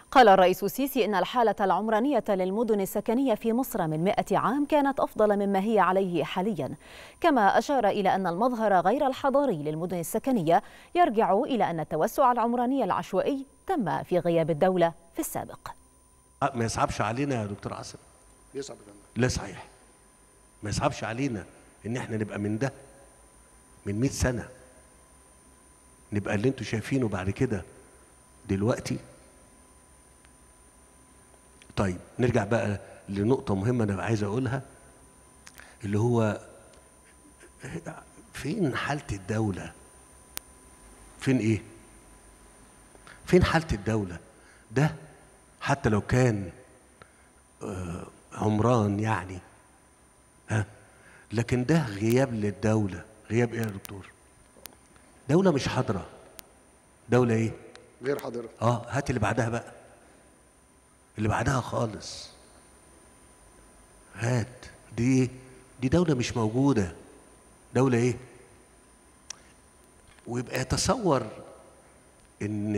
قال الرئيس السيسي إن الحالة العمرانية للمدن السكنية في مصر من مئة عام كانت أفضل مما هي عليه حاليا كما أشار إلى أن المظهر غير الحضاري للمدن السكنية يرجع إلى أن التوسع العمراني العشوائي تم في غياب الدولة في السابق ما يصعبش علينا يا دكتور عاصم يصعب يا فندم لا صحيح ما يصعبش علينا ان احنا نبقى من ده من 100 سنه نبقى اللي انتوا شايفينه بعد كده دلوقتي طيب نرجع بقى لنقطه مهمه انا عايز اقولها اللي هو فين حاله الدوله فين ايه فين حاله الدوله ده حتى لو كان آه، عمران يعني ها لكن ده غياب للدولة غياب ايه يا دكتور دولة مش حاضرة دولة ايه غير حاضرة اه هات اللي بعدها بقى اللي بعدها خالص هات دي ايه دي دولة مش موجودة دولة ايه ويبقى يتصور ان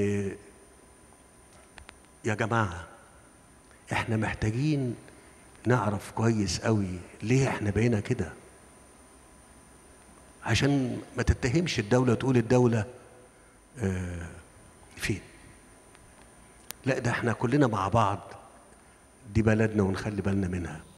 يا جماعة احنا محتاجين نعرف كويس قوي ليه احنا بقينا كده عشان ما تتهمش الدولة تقول الدولة آه فين لا ده احنا كلنا مع بعض دي بلدنا ونخلي بالنا منها